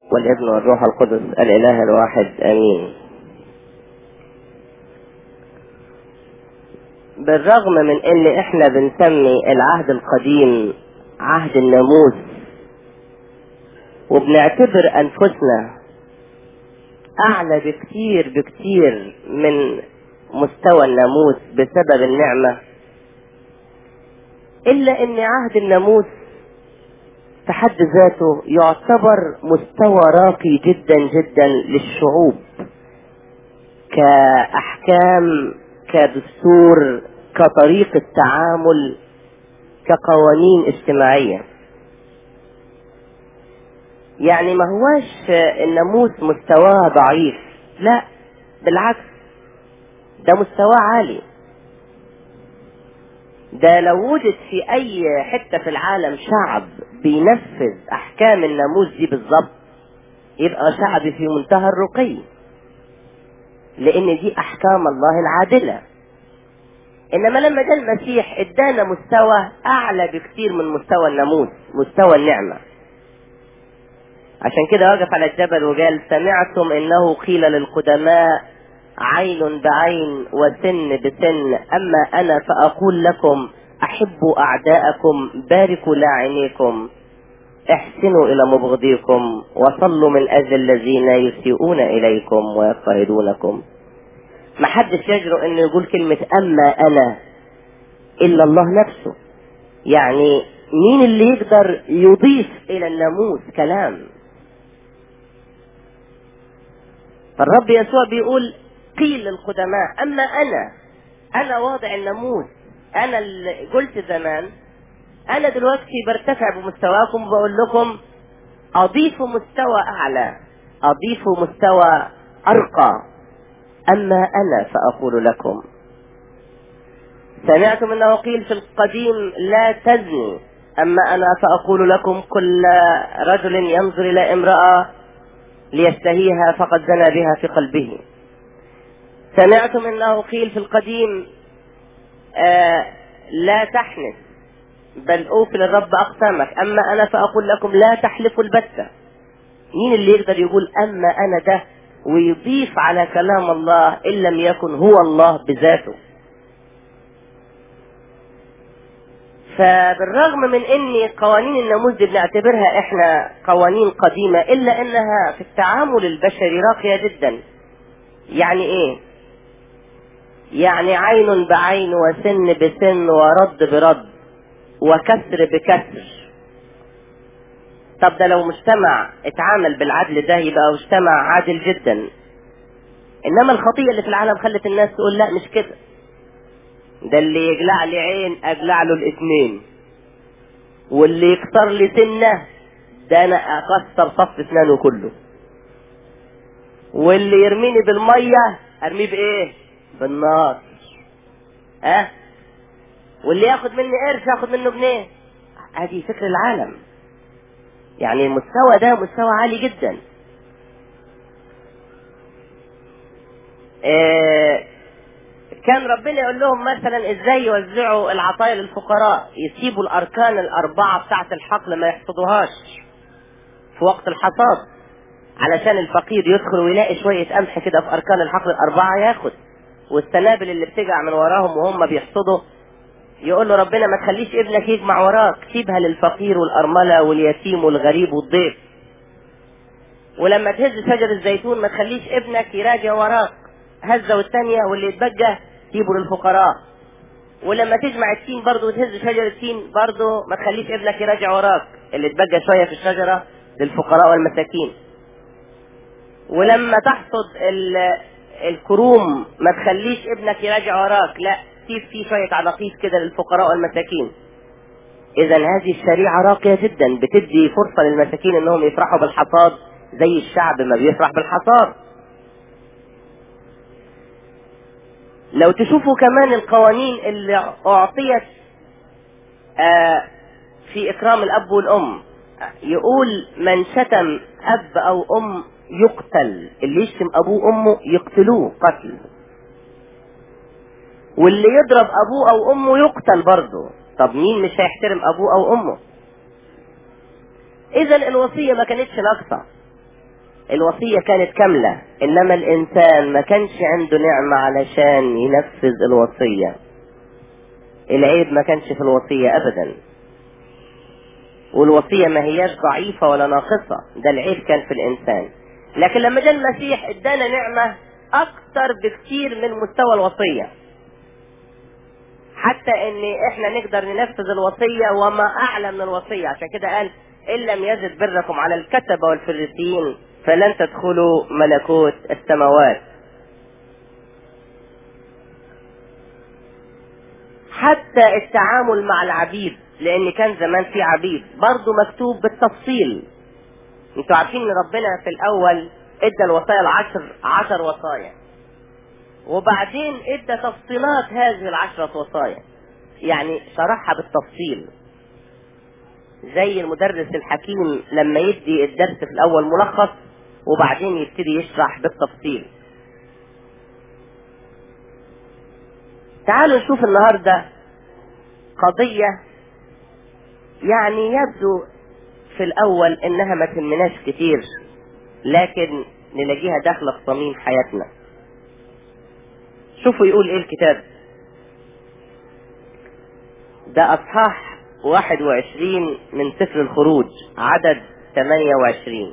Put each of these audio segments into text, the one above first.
والابن والروح القدس الإله الواحد آمين بالرغم من ان احنا بنسمي العهد القديم عهد الناموس وبنعتبر انفسنا اعلى بكتير بكتير من مستوى الناموس بسبب النعمة الا ان عهد الناموس في حد ذاته يعتبر مستوى راقي جدا جدا للشعوب كاحكام كدستور كطريقة تعامل كقوانين اجتماعية يعني ما هواش الناموس مستواه ضعيف لا بالعكس ده مستواه عالي ده لو وجد في اي حتة في العالم شعب بينفذ احكام الناموس دي بالظبط يبقى شعب في منتهى الرقي لان دي احكام الله العادلة انما لما جاء المسيح ادانا مستوى اعلى بكتير من مستوى الناموس مستوى النعمة عشان كده وقف على الجبل وقال سمعتم انه قيل للقدماء عين بعين وسن بسن اما انا فاقول لكم احبوا اعداءكم باركوا لاعنيكم احسنوا الى مبغضيكم وصلوا من اجل الذين يسيئون اليكم ويضطهدونكم ما حدش يجرؤ انه يقول كلمة اما انا الا الله نفسه يعني مين اللي يقدر يضيف الى الناموس كلام فالرب يسوع بيقول قيل للقدماء اما انا انا واضع الناموس انا اللي قلت زمان انا دلوقتي برتفع بمستواكم وبقول لكم اضيفوا مستوى اعلى اضيفوا مستوى ارقى اما انا فاقول لكم سمعتم انه قيل في القديم لا تزني اما انا فاقول لكم كل رجل ينظر الى امراه ليشتهيها فقد زنى بها في قلبه سمعتم انه قيل في القديم آه لا تحنث بل اوفي للرب اقسامك اما انا فاقول لكم لا تحلفوا البتة مين اللي يقدر يقول اما انا ده ويضيف على كلام الله ان لم يكن هو الله بذاته فبالرغم من ان قوانين الناموس دي بنعتبرها احنا قوانين قديمة الا انها في التعامل البشري راقية جدا يعني ايه يعني عين بعين وسن بسن ورد برد وكسر بكسر طب ده لو مجتمع اتعامل بالعدل ده يبقى مجتمع عادل جدا انما الخطية اللي في العالم خلت الناس تقول لا مش كده ده اللي يجلع لي عين اجلع له الاثنين واللي يكسر لي سنة ده انا اكسر صف اسنانه كله واللي يرميني بالمية ارميه بايه بالنار ها أه؟ واللي ياخد مني قرش ياخد منه جنيه هذه فكر العالم يعني المستوى ده مستوى عالي جدا إيه كان ربنا يقول لهم مثلا ازاي يوزعوا العطايا للفقراء يسيبوا الاركان الاربعه بتاعه الحقل ما يحصدوهاش في وقت الحصاد علشان الفقير يدخل ويلاقي شويه قمح كده في اركان الحقل الاربعه ياخد والسنابل اللي بتجع من وراهم وهم بيحصدوا يقول له ربنا ما تخليش ابنك يجمع وراك سيبها للفقير والأرملة واليتيم والغريب والضيف ولما تهز شجر الزيتون ما تخليش ابنك يراجع وراك هزة والتانية واللي يتبقى سيبه للفقراء ولما تجمع التين برضه وتهز شجر التين برضه ما تخليش ابنك يراجع وراك اللي اتبقى شوية في الشجرة للفقراء والمساكين ولما تحصد الكروم ما تخليش ابنك يراجع وراك لا سيب فيه شوية عناقيد كده للفقراء والمساكين اذا هذه الشريعة راقية جدا بتدي فرصة للمساكين انهم يفرحوا بالحصاد زي الشعب ما بيفرح بالحصاد لو تشوفوا كمان القوانين اللي اعطيت آه في اكرام الاب والام يقول من شتم اب او ام يقتل اللي يشتم ابوه وامه يقتلوه قتل واللي يضرب ابوه او امه يقتل برضه طب مين مش هيحترم ابوه او امه اذا الوصيه ما كانتش ناقصه الوصية كانت كاملة انما الانسان ما كانش عنده نعمة علشان ينفذ الوصية العيب ما كانش في الوصية ابدا والوصية ما هياش ضعيفة ولا ناقصة ده العيب كان في الانسان لكن لما جاء المسيح ادانا نعمة اكتر بكتير من مستوى الوصية حتى ان احنا نقدر ننفذ الوصية وما اعلى من الوصية عشان كده قال ان لم يزد بركم على الكتبة والفريسيين فلن تدخلوا ملكوت السماوات حتى التعامل مع العبيد لان كان زمان في عبيد برضه مكتوب بالتفصيل انتوا عارفين ان ربنا في الاول ادى الوصايا العشر عشر وصايا وبعدين ادى تفصيلات هذه العشرة وصايا يعني شرحها بالتفصيل زي المدرس الحكيم لما يدي الدرس في الاول ملخص وبعدين يبتدي يشرح بالتفصيل تعالوا نشوف النهاردة قضية يعني يبدو في الاول انها ما تهمناش كتير لكن نلاقيها داخلة في صميم حياتنا شوفوا يقول ايه الكتاب ده اصحاح 21 من سفر الخروج عدد 28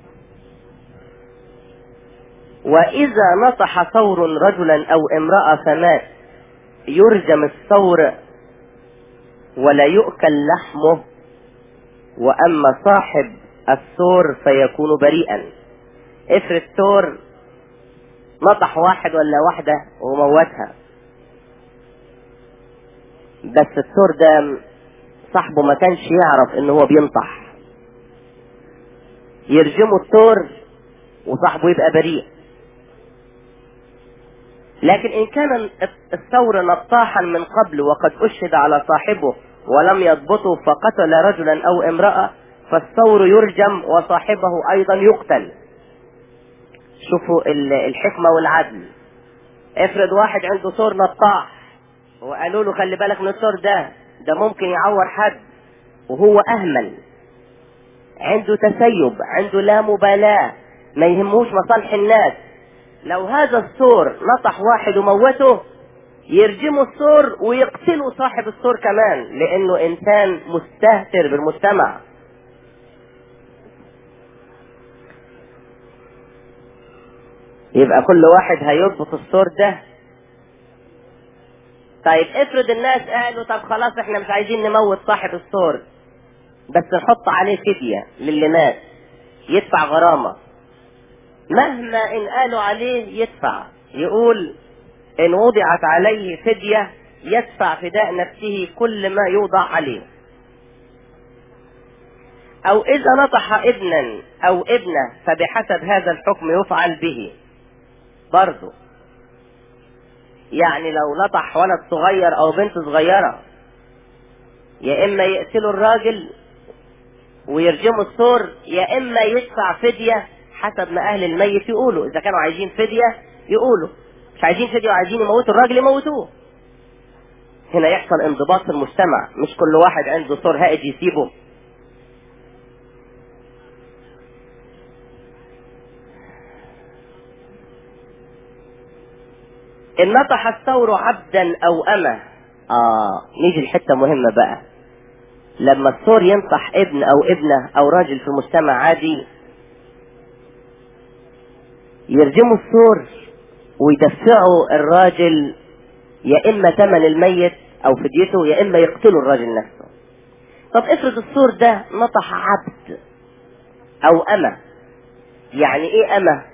واذا نطح ثور رجلا او امرأة فمات يرجم الثور ولا يؤكل لحمه واما صاحب الثور فيكون بريئا افرض ثور نطح واحد ولا واحدة وموتها بس الثور ده صاحبه ما كانش يعرف ان هو بينطح يرجمه الثور وصاحبه يبقى بريء لكن ان كان الثور نطاحا من قبل وقد اشهد على صاحبه ولم يضبطه فقتل رجلا او امرأة فالثور يرجم وصاحبه ايضا يقتل شوفوا الحكمة والعدل افرض واحد عنده ثور نطاح وقالوا له خلي بالك من الثور ده ده ممكن يعور حد وهو اهمل عنده تسيب عنده لا مبالاة ما يهموش مصالح الناس لو هذا الثور نطح واحد وموته يرجموا الثور ويقتلوا صاحب الثور كمان لانه انسان مستهتر بالمجتمع يبقى كل واحد هيضبط الثور ده طيب افرض الناس قالوا طب خلاص احنا مش عايزين نموت صاحب الثور بس نحط عليه فدية للي مات يدفع غرامة مهما ان قالوا عليه يدفع يقول ان وضعت عليه فدية يدفع فداء نفسه كل ما يوضع عليه او اذا نطح ابنا او ابنة فبحسب هذا الحكم يفعل به برضه يعني لو نطح ولد صغير او بنت صغيرة يا اما يقتلوا الراجل ويرجموا الثور يا اما يدفع فدية حسب ما اهل الميت يقولوا اذا كانوا عايزين فدية يقولوا مش عايزين فدية وعايزين يموتوا الراجل يموتوه هنا يحصل انضباط في المجتمع مش كل واحد عنده ثور هائج يسيبه إن نطح الثور عبدا أو أمة آه نيجي الحتة مهمة بقى لما الثور ينصح ابن أو ابنة أو راجل في مجتمع عادي يرجموا الثور ويدفعوا الراجل يا إما ثمن الميت أو فديته يا إما يقتلوا الراجل نفسه طب افرض الثور ده نطح عبد أو أمة يعني إيه أمة؟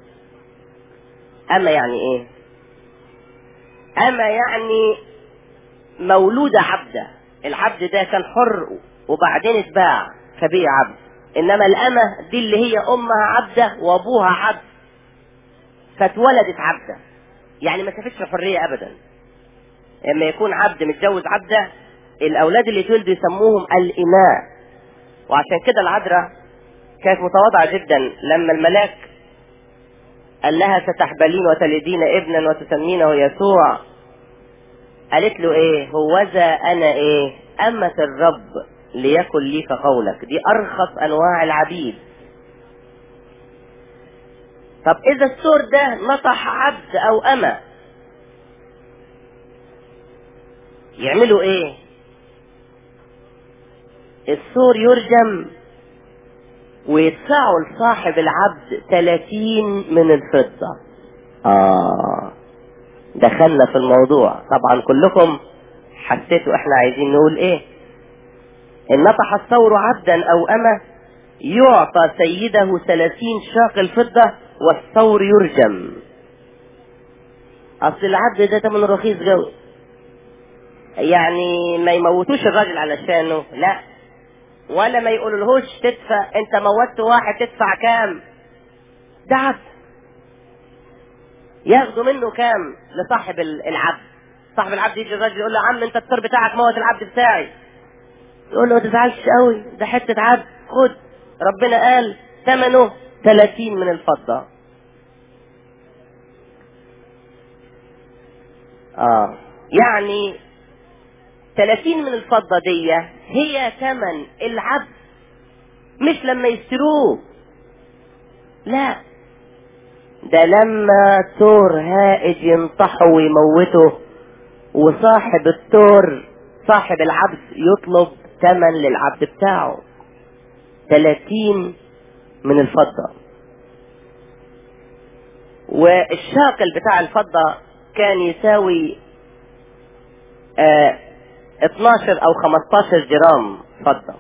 أمة يعني إيه؟ أما يعني مولودة عبدة العبد ده كان حر وبعدين اتباع فبقي عبد إنما الأمة دي اللي هي أمها عبدة وأبوها عبد فاتولدت عبدة يعني ما شافتش حرية أبدا لما يكون عبد متجوز عبدة الأولاد اللي يتولدوا يسموهم الإماء وعشان كده العذراء كانت متواضعة جدا لما الملاك قال لها ستحبلين وتلدين ابنا وتسمينه يسوع قالت له ايه هوذا انا ايه امة الرب ليكن لي كقولك دي ارخص انواع العبيد طب اذا السور ده نطح عبد او امه يعملوا ايه السور يرجم ويدفعوا لصاحب العبد 30 من الفضة آه دخلنا في الموضوع طبعا كلكم حسيتوا احنا عايزين نقول ايه ان نطح الثور عبدا او اما يعطى سيده ثلاثين شاق الفضة والثور يرجم اصل العبد ده تمن رخيص قوي يعني ما يموتوش الراجل علشانه لا ولا ما يقولولهوش تدفع انت موتت واحد تدفع كام ده عبد ياخدوا منه كام لصاحب العبد صاحب العبد يجي الراجل يقول له يا عم انت الطر بتاعك موت العبد بتاعي يقول له ما تزعلش قوي ده حته عبد خد ربنا قال ثمنه 30 من الفضه اه يعني 30 من الفضة دي هي ثمن العبد مش لما يشتروه لا ده لما تور هائج ينطحه ويموته وصاحب التور صاحب العبد يطلب ثمن للعبد بتاعه 30 من الفضة والشاقل بتاع الفضة كان يساوي آه 12 او 15 جرام فضة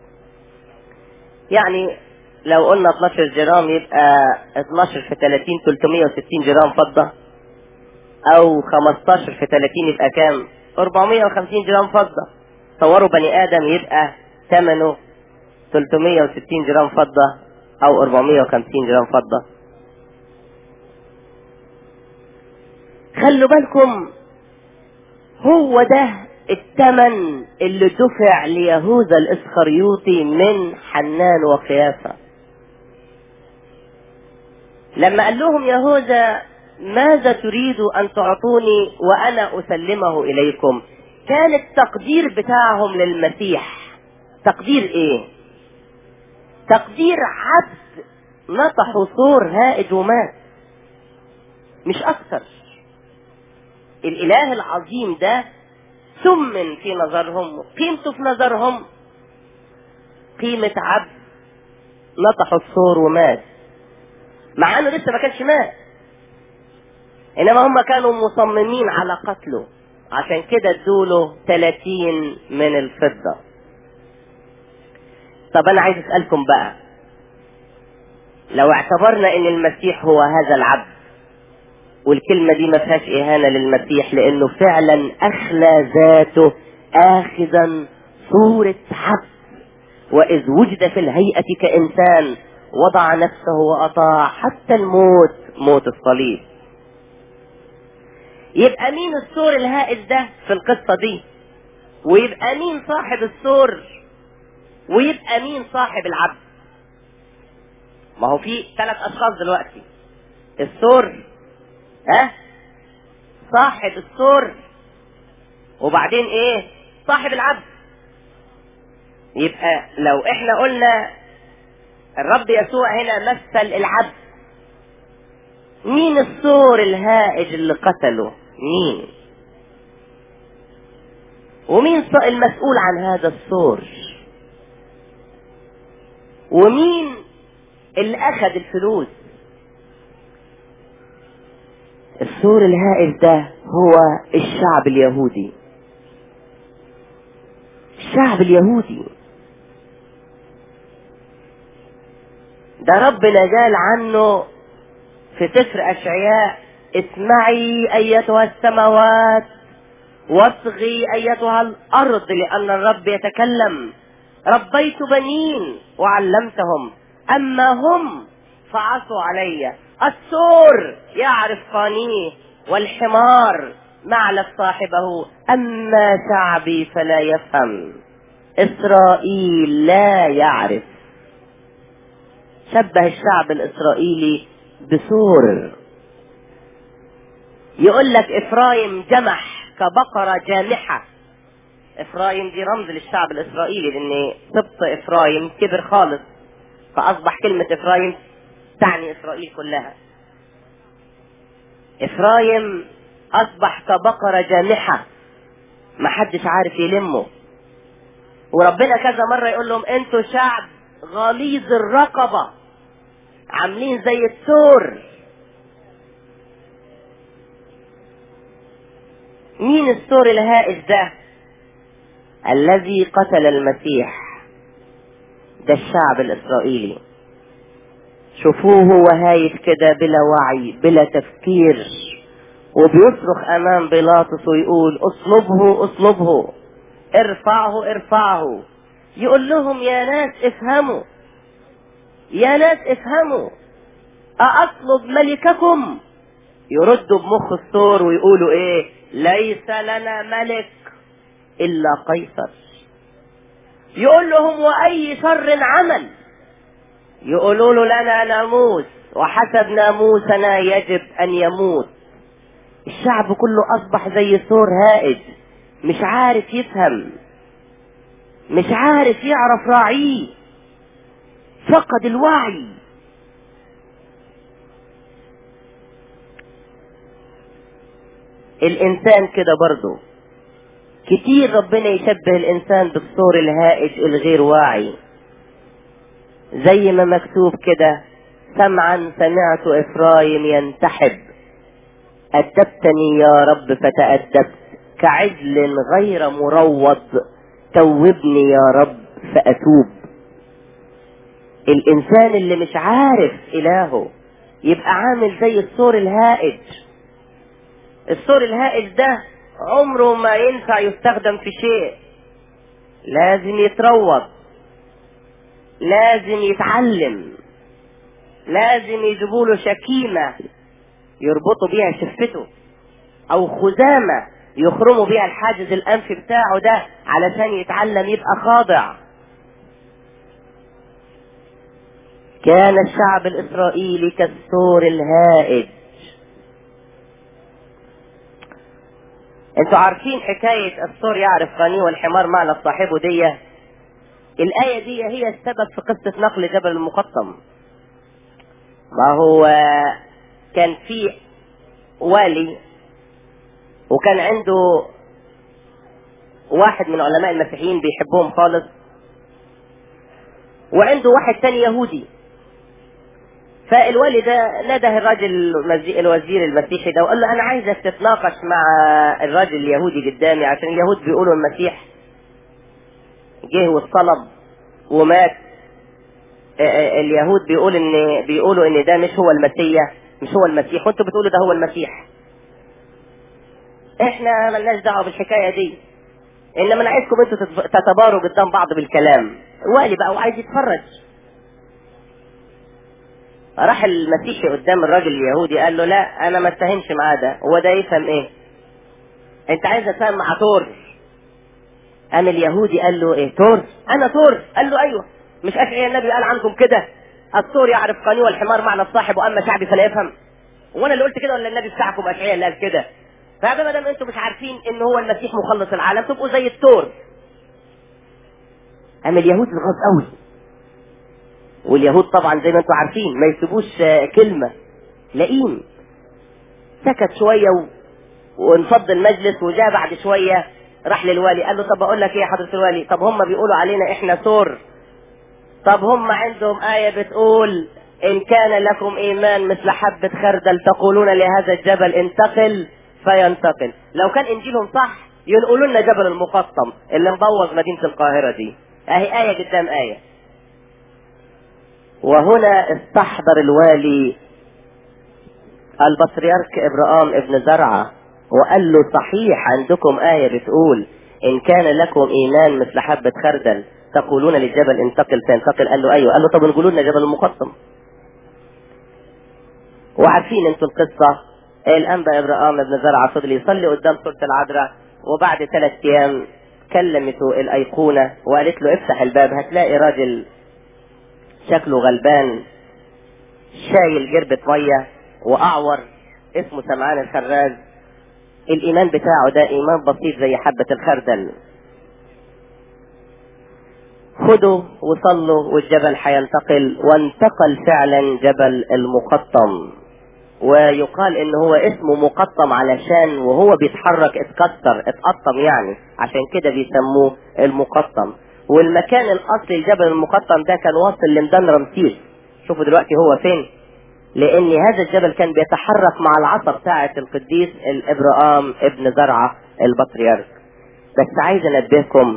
يعني لو قلنا 12 جرام يبقى 12 في 30 360 جرام فضة او 15 في 30 يبقى كام 450 جرام فضة تصوروا بني ادم يبقى ثمنه 360 جرام فضة او 450 جرام فضة خلوا بالكم هو ده الثمن اللي دفع ليهوذا الاسخريوطي من حنان وقيافة لما قال لهم يهوذا ماذا تريد ان تعطوني وانا اسلمه اليكم كان التقدير بتاعهم للمسيح تقدير ايه تقدير عبد نطحوا ثور هائج ومات مش اكثر الاله العظيم ده ثمن في نظرهم قيمته في نظرهم قيمة عبد نطحوا الثور ومات مع انه لسه ما كانش مات انما هم كانوا مصممين على قتله عشان كده ادوله 30 من الفضة طب انا عايز اسألكم بقى لو اعتبرنا ان المسيح هو هذا العبد والكلمة دي ما فيهاش إهانة للمسيح لأنه فعلا أخلى ذاته آخذا صورة عبد وإذ وجد في الهيئة كإنسان وضع نفسه وأطاع حتى الموت موت الصليب يبقى مين السور الهائل ده في القصة دي ويبقى مين صاحب السور ويبقى مين صاحب العبد ما هو في ثلاث أشخاص دلوقتي السور ها صاحب السور وبعدين ايه صاحب العبد يبقى لو احنا قلنا الرب يسوع هنا مثل العبد مين السور الهائج اللي قتله مين ومين المسؤول عن هذا السور ومين اللي اخذ الفلوس السور الهائل ده هو الشعب اليهودي الشعب اليهودي ده ربنا قال عنه في سفر اشعياء اسمعي ايتها السماوات واصغي ايتها الارض لان الرب يتكلم ربيت بنين وعلمتهم اما هم فعصوا علي السور يعرف قانيه والحمار معلف صاحبه اما شعبي فلا يفهم اسرائيل لا يعرف شبه الشعب الاسرائيلي بسور يقول لك افرايم جمح كبقرة جامحة افرايم دي رمز للشعب الاسرائيلي لان سبط افرايم كبر خالص فاصبح كلمة افرايم تعني اسرائيل كلها افرايم اصبح كبقرة جامحة محدش عارف يلمه وربنا كذا مرة يقول لهم انتوا شعب غليظ الرقبة عاملين زي الثور مين الثور الهائج ده الذي قتل المسيح ده الشعب الاسرائيلي شوفوه وهايف كده بلا وعي بلا تفكير وبيصرخ امام بيلاطس ويقول اصلبه اصلبه ارفعه ارفعه يقول لهم يا ناس افهموا يا ناس افهموا أأطلب ملككم يردوا بمخ الثور ويقولوا ايه ليس لنا ملك الا قيصر يقول لهم واي شر عمل يقولوا له لنا ناموس وحسب ناموسنا يجب ان يموت الشعب كله اصبح زي ثور هائج مش عارف يفهم مش عارف يعرف راعيه فقد الوعي الانسان كده برضه كتير ربنا يشبه الانسان بالثور الهائج الغير واعي زي ما مكتوب كده سمعا سمعت افرايم ينتحب ادبتني يا رب فتادبت كعجل غير مروض توبني يا رب فاتوب الانسان اللي مش عارف الهه يبقى عامل زي الثور الهائج الثور الهائج ده عمره ما ينفع يستخدم في شيء لازم يتروض لازم يتعلم لازم يجيبوا له شكيمة يربطوا بيها شفته او خزامة يخرموا بيها الحاجز الانفي بتاعه ده علشان يتعلم يبقى خاضع كان الشعب الاسرائيلي كالثور الهائج انتوا عارفين حكاية الثور يعرف غني والحمار معنى صاحبه دي الآية دي هي السبب في قصة نقل جبل المقطم ما هو كان في والي وكان عنده واحد من علماء المسيحيين بيحبهم خالص وعنده واحد تاني يهودي فالوالي ده نده الراجل الوزير المسيحي ده وقال له انا عايزك تتناقش مع الراجل اليهودي قدامي عشان اليهود بيقولوا المسيح جه واتصلب ومات اليهود بيقول ان بيقولوا ان ده مش هو المسيح مش هو المسيح وانتوا بتقولوا ده هو المسيح احنا ملناش دعوه بالحكايه دي انما انا عايزكم انتوا تتباروا قدام بعض بالكلام الوالي بقى وعايز يتفرج راح المسيحي قدام الراجل اليهودي قال له لا انا ما اتفهمش معاه ده هو ده يفهم ايه انت عايز اتفاهم مع تور قام اليهودي قال له ايه تور انا تور قال له ايوه مش اشعياء النبي قال عنكم كده الثور يعرف قانون والحمار معنى الصاحب واما شعبي فلا يفهم وانا اللي قلت كده ولا النبي بتاعكم اشعياء اللي قال كده فهذا ما دام انتم مش عارفين ان هو المسيح مخلص العالم تبقوا زي الثور قام اليهود الغاز قوي واليهود طبعا زي ما انتم عارفين ما يسيبوش كلمه لئيم سكت شويه و... وانفض المجلس وجاء بعد شويه راح للوالي قال له طب اقول لك ايه يا حضره الوالي طب هم بيقولوا علينا احنا ثور طب هم عندهم آية بتقول إن كان لكم إيمان مثل حبة خردل تقولون لهذا الجبل انتقل فينتقل لو كان إنجيلهم صح ينقلوا لنا جبل المقطم اللي مبوظ مدينة القاهرة دي أهي آية قدام آية وهنا استحضر الوالي البطريرك إبراهام ابن زرعة وقال له صحيح عندكم آية بتقول إن كان لكم إيمان مثل حبة خردل تقولون للجبل انتقل فينتقل قال له ايوه قال له طب نقولوا لنا جبل المقطم وعارفين انتوا القصه الانبا ابراهام بن زرعه فضل يصلي قدام سوره العذراء وبعد ثلاث ايام كلمته الايقونه وقالت له افتح الباب هتلاقي راجل شكله غلبان شايل جربة مية وأعور اسمه سمعان الخراز الإيمان بتاعه ده إيمان بسيط زي حبة الخردل خدوا وصلوا والجبل حينتقل وانتقل فعلا جبل المقطم ويقال ان هو اسمه مقطم علشان وهو بيتحرك اتكسر اتقطم يعني عشان كده بيسموه المقطم والمكان الاصلي الجبل المقطم ده كان واصل لميدان رمسيس شوفوا دلوقتي هو فين لان هذا الجبل كان بيتحرك مع العصا بتاعة القديس الابرام ابن زرعة البطريرك بس عايز انبهكم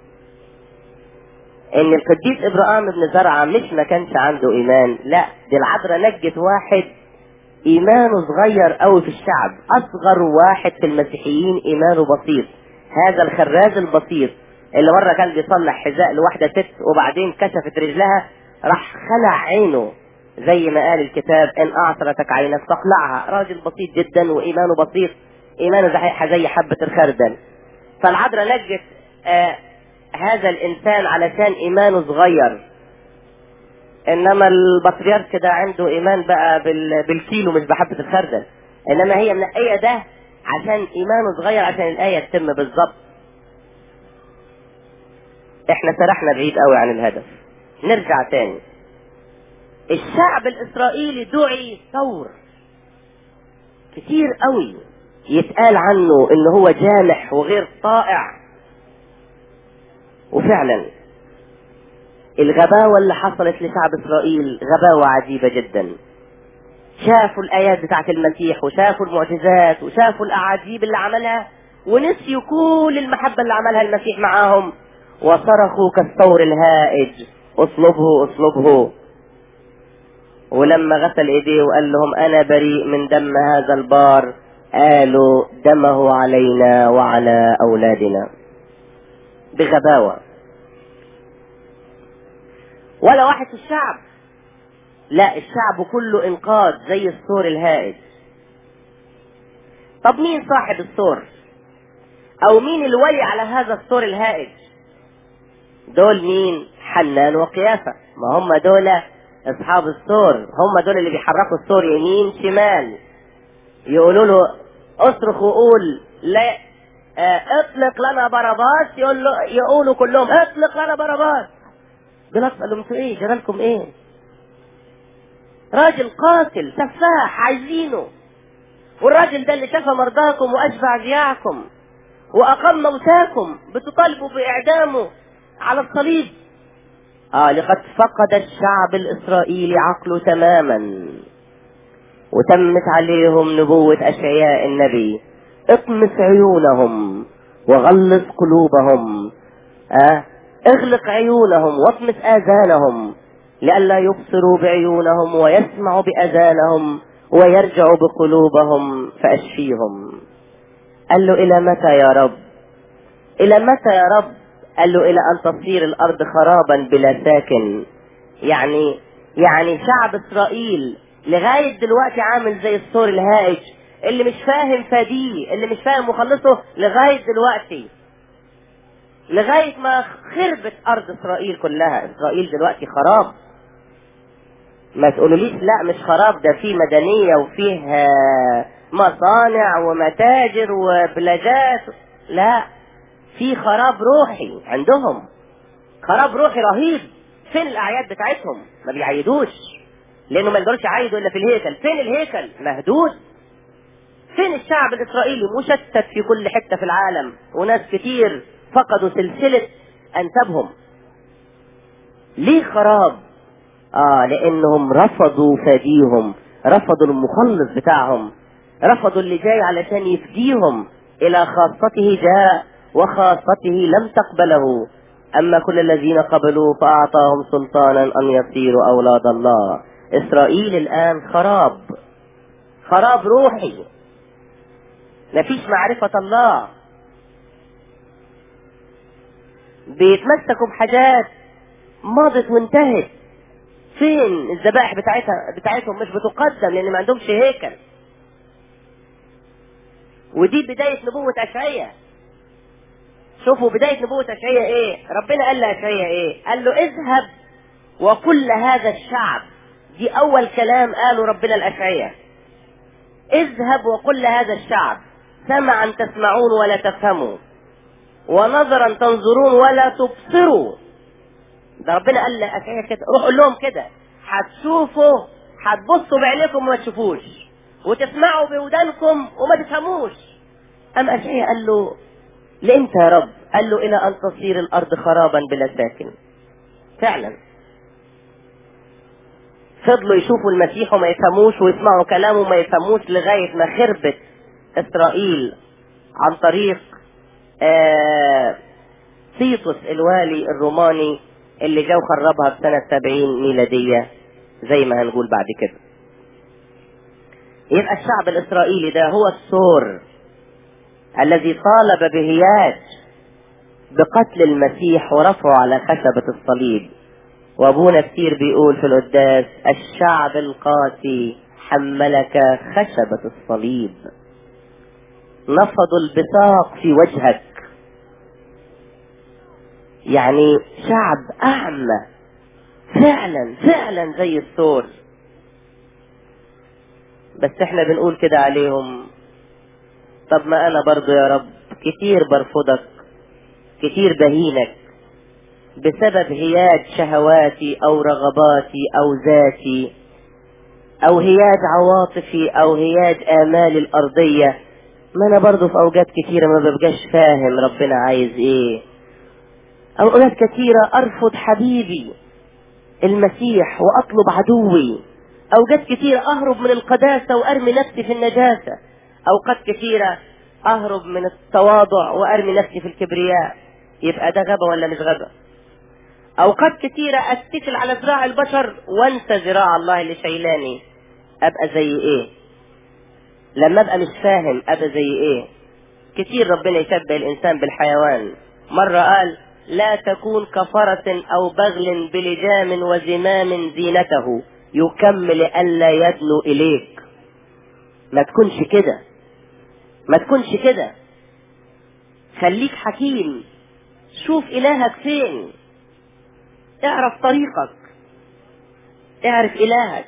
ان القديس ابراهيم ابن زرعة مش ما كانش عنده ايمان لا دي العذراء نجت واحد ايمانه صغير قوي في الشعب اصغر واحد في المسيحيين ايمانه بسيط هذا الخراز البسيط اللي مرة كان بيصلح حذاء لواحدة ست وبعدين كشفت رجلها راح خلع عينه زي ما قال الكتاب ان اعثرتك عينك فاقلعها راجل بسيط جدا وايمانه بسيط ايمانه زي زي حبة الخردل فالعذراء نجت آه هذا الانسان علشان ايمانه صغير انما البطريرك ده عنده ايمان بقى بال... بالكيلو مش بحبة الخردل انما هي منقية ده عشان ايمانه صغير عشان الاية تتم بالظبط احنا سرحنا بعيد قوي عن الهدف نرجع تاني الشعب الاسرائيلي دعي ثور كتير قوي يتقال عنه ان هو جامح وغير طائع وفعلا الغباوة اللي حصلت لشعب اسرائيل غباوة عجيبة جدا شافوا الايات بتاعت المسيح وشافوا المعجزات وشافوا الاعاجيب اللي عملها ونسيوا كل المحبة اللي عملها المسيح معاهم وصرخوا كالثور الهائج اصلبه اصلبه ولما غسل ايديه وقال لهم انا بريء من دم هذا البار قالوا دمه علينا وعلى اولادنا بغباوة ولا واحد في الشعب لا الشعب كله انقاذ زي الثور الهائج طب مين صاحب الثور او مين الولي على هذا الثور الهائج دول مين حنان وقيافة ما هم دول اصحاب الثور هم دول اللي بيحركوا الثور يمين شمال يقولوا له اصرخ وقول لا اه اطلق لنا باراباس يقول له يقولوا كلهم اطلق لنا باراباس بيلاطس قال لهم انتوا ايه جرالكم ايه راجل قاتل سفاح عايزينه والراجل ده اللي شفى مرضاكم واشفع جياعكم واقام موتاكم بتطالبوا باعدامه على الصليب اه لقد فقد الشعب الاسرائيلي عقله تماما وتمت عليهم نبوة اشعياء النبي اطمس عيونهم وغلظ قلوبهم آه اغلق عيونهم واطمس اذانهم لئلا يبصروا بعيونهم ويسمعوا باذانهم ويرجعوا بقلوبهم فاشفيهم قال له الى متى يا رب الى متى يا رب قال له الى ان تصير الارض خرابا بلا ساكن يعني يعني شعب اسرائيل لغاية دلوقتي عامل زي الثور الهائج اللي مش فاهم فديه اللي مش فاهم مخلصه لغاية دلوقتي لغاية ما خربت ارض اسرائيل كلها اسرائيل دلوقتي خراب ما تقولوليش لا مش خراب ده فيه مدنية وفيه مصانع ومتاجر وبلاجات لا في خراب روحي عندهم خراب روحي رهيب فين الاعياد بتاعتهم ما بيعيدوش لانه ما يقدرش يعيدوا الا في الهيكل فين الهيكل مهدود فين الشعب الاسرائيلي مشتت في كل حته في العالم وناس كتير فقدوا سلسله انسابهم ليه خراب اه لانهم رفضوا فديهم رفضوا المخلص بتاعهم رفضوا اللي جاي علشان يفديهم الى خاصته جاء وخاصته لم تقبله أما كل الذين قبلوا فأعطاهم سلطانا أن يصيروا أولاد الله إسرائيل الآن خراب خراب روحي مفيش معرفة الله بيتمسكوا بحاجات ماضت وانتهت فين الذبائح بتاعتها بتاعتهم مش بتقدم لان ما عندهمش هيكل ودي بداية نبوة أشعية شوفوا بداية نبوة أشعية إيه ربنا قال لأشعية إيه قال له اذهب وكل هذا الشعب دي أول كلام قاله ربنا لأشعية اذهب وكل هذا الشعب سمعا تسمعون ولا تفهموا ونظرا تنظرون ولا تبصروا ده ربنا قال لأشعية كده روح قول لهم كده هتشوفوا هتبصوا بعينيكم وما تشوفوش وتسمعوا بودانكم وما تفهموش أم أشعيا قال له لإمتى يا رب قال له إلى أن تصير الأرض خرابا بلا ساكن فعلا فضلوا يشوفوا المسيح وما يفهموش ويسمعوا كلامه وما يفهموش لغاية ما خربت إسرائيل عن طريق آه تيتوس الوالي الروماني اللي جو خربها في سنة 70 ميلادية زي ما هنقول بعد كده يبقى الشعب الإسرائيلي ده هو السور الذي طالب بهياج بقتل المسيح ورفعه على خشبة الصليب وابونا كتير بيقول في القداس الشعب القاسي حملك خشبة الصليب نفضوا البصاق في وجهك يعني شعب أعمى فعلا فعلا زي الثور بس احنا بنقول كده عليهم طب ما انا برضو يا رب كتير برفضك كتير بهينك بسبب هياج شهواتي او رغباتي او ذاتي او هياج عواطفي او هياج امالي الارضية ما انا برضو في اوقات كتيرة ما ببقاش فاهم ربنا عايز ايه اوقات كتيرة ارفض حبيبي المسيح واطلب عدوي اوقات كتيرة اهرب من القداسة وارمي نفسي في النجاسة اوقات كتيرة اهرب من التواضع وارمي نفسي في الكبرياء يبقى ده غبا ولا مش غبا اوقات كتيرة اتكل على ذراع البشر وانسى ذراع الله اللي شايلاني ابقى زي ايه لما ابقى مش فاهم ابقى زي ايه كتير ربنا يشبه الانسان بالحيوان مرة قال لا تكون كفرة او بغل بلجام وزمام زينته يكمل الا يدنو اليك ما تكونش كده ما تكونش كده خليك حكيم شوف الهك فين اعرف طريقك اعرف الهك